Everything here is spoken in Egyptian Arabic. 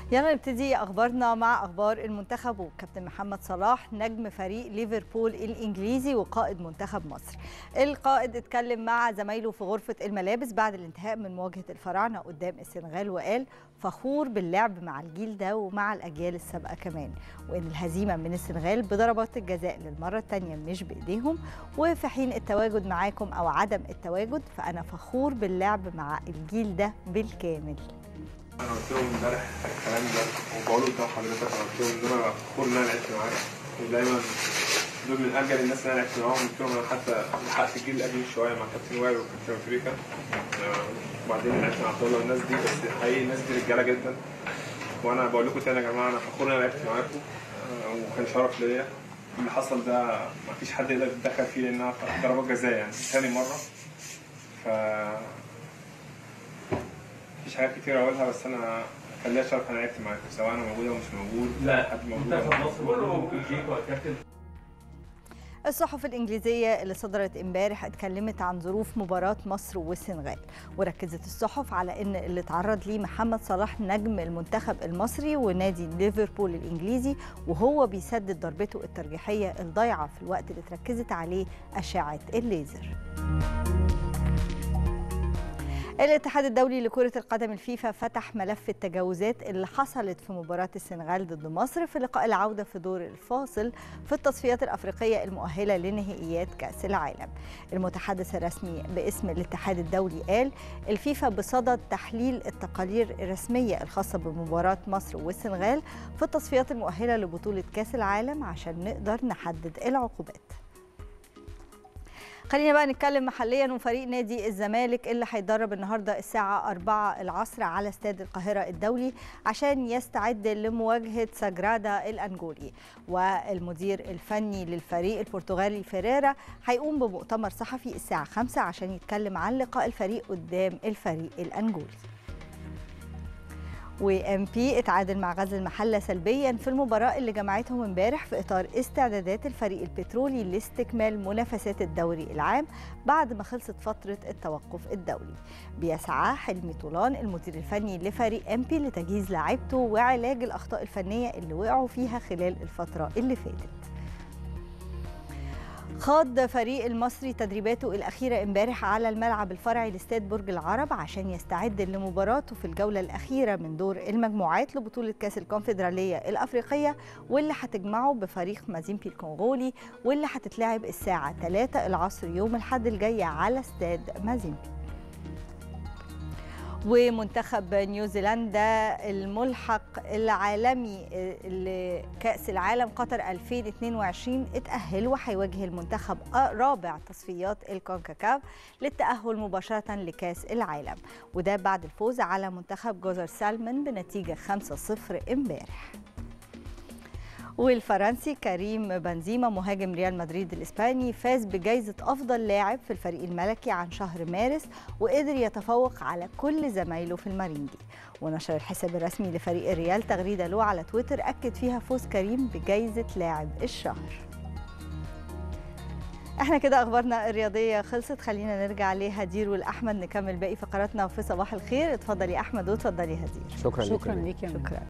يلا نبتدي اخبارنا مع اخبار المنتخب وكابتن محمد صلاح نجم فريق ليفربول الانجليزي وقائد منتخب مصر. القائد اتكلم مع زمايله في غرفه الملابس بعد الانتهاء من مواجهه الفراعنه قدام السنغال وقال فخور باللعب مع الجيل ده ومع الاجيال السابقه كمان وان الهزيمه من السنغال بضربات الجزاء للمره الثانيه مش بايديهم وفي حين التواجد معاكم او عدم التواجد فانا فخور باللعب مع الجيل ده بالكامل. انا قلت لهم امبارح الكلام ده وبقوله قدام حضرتك انا قلت لهم ان انا فخور ان انا لعبت معاك ودايما دول من اجل الناس اللي انا لعبت معاهم قلت لهم انا حتى لحقت الجيل القديم شويه مع كابتن وائل وكابتن افريقيا آه، وبعدين لعبت مع عبد الله والناس دي بس حقيقي الناس دي رجاله جدا وانا بقول لكم تاني يا جماعه انا فخور ان انا لعبت معاكم آه، وكان شرف ليا اللي حصل ده ما فيش حد يقدر يتدخل فيه لانها ضربات جزاء يعني ثاني مره ف مفيش حاجات كتير اقولها بس انا كان ليا شرف انا لعبت معاكم سواء انا موجود او مش موجود لا حد موجود منتخب أو- مصر موجود وفي جيكو يا كابتن الصحف الإنجليزية اللي صدرت امبارح اتكلمت عن ظروف مباراة مصر والسنغال وركزت الصحف على ان اللي تعرض ليه محمد صلاح نجم المنتخب المصري ونادي ليفربول الإنجليزي وهو بيسدد ضربته الترجيحية الضايعة في الوقت اللي اتركزت عليه أشعة الليزر الاتحاد الدولي لكرة القدم الفيفا فتح ملف التجاوزات اللي حصلت في مباراة السنغال ضد مصر في لقاء العودة في دور الفاصل في التصفيات الأفريقية المؤهلة لنهائيات كأس العالم المتحدث الرسمي باسم الاتحاد الدولي قال الفيفا بصدد تحليل التقارير الرسمية الخاصة بمباراة مصر والسنغال في التصفيات المؤهلة لبطولة كأس العالم عشان نقدر نحدد العقوبات خلينا بقى نتكلم محليا وفريق نادي الزمالك اللي هيتدرب النهارده الساعه 4 العصر على استاد القاهره الدولي عشان يستعد لمواجهه ساجرادا الانجولي والمدير الفني للفريق البرتغالي فيريرا هيقوم بمؤتمر صحفي الساعه 5 عشان يتكلم عن لقاء الفريق قدام الفريق الانجولي وام بي اتعادل مع غزل المحله سلبيا في المباراه اللي جمعتهم امبارح في اطار استعدادات الفريق البترولي لاستكمال منافسات الدوري العام بعد ما خلصت فتره التوقف الدولي. بيسعى حلمي طولان المدير الفني لفريق ام بي لتجهيز لاعيبته وعلاج الاخطاء الفنيه اللي وقعوا فيها خلال الفتره اللي فاتت. خاض فريق المصري تدريباته الأخيرة امبارح على الملعب الفرعي لاستاد برج العرب عشان يستعد لمباراته في الجولة الأخيرة من دور المجموعات لبطولة كأس الكونفدرالية الأفريقية واللي هتجمعه بفريق مازيمبي الكونغولي واللي هتتلعب الساعة 3 العصر يوم الأحد الجاي على استاد مازيمبي ومنتخب نيوزيلندا الملحق العالمي لكأس العالم قطر 2022 اتأهل وهيواجه المنتخب رابع تصفيات الكونكاكاف للتأهل مباشرة لكأس العالم وده بعد الفوز على منتخب جزر سالمون بنتيجة 5-0 امبارح والفرنسي كريم بنزيما مهاجم ريال مدريد الإسباني فاز بجائزة أفضل لاعب في الفريق الملكي عن شهر مارس وقدر يتفوق على كل زمايله في المارينجي ونشر الحساب الرسمي لفريق الريال تغريدة له على تويتر أكد فيها فوز كريم بجائزة لاعب الشهر احنا كده اخبارنا الرياضيه خلصت خلينا نرجع لهدير والاحمد نكمل باقي فقراتنا في صباح الخير اتفضلي احمد واتفضلي هدير شكرا, شكرا لك ليك يا منى. شكرا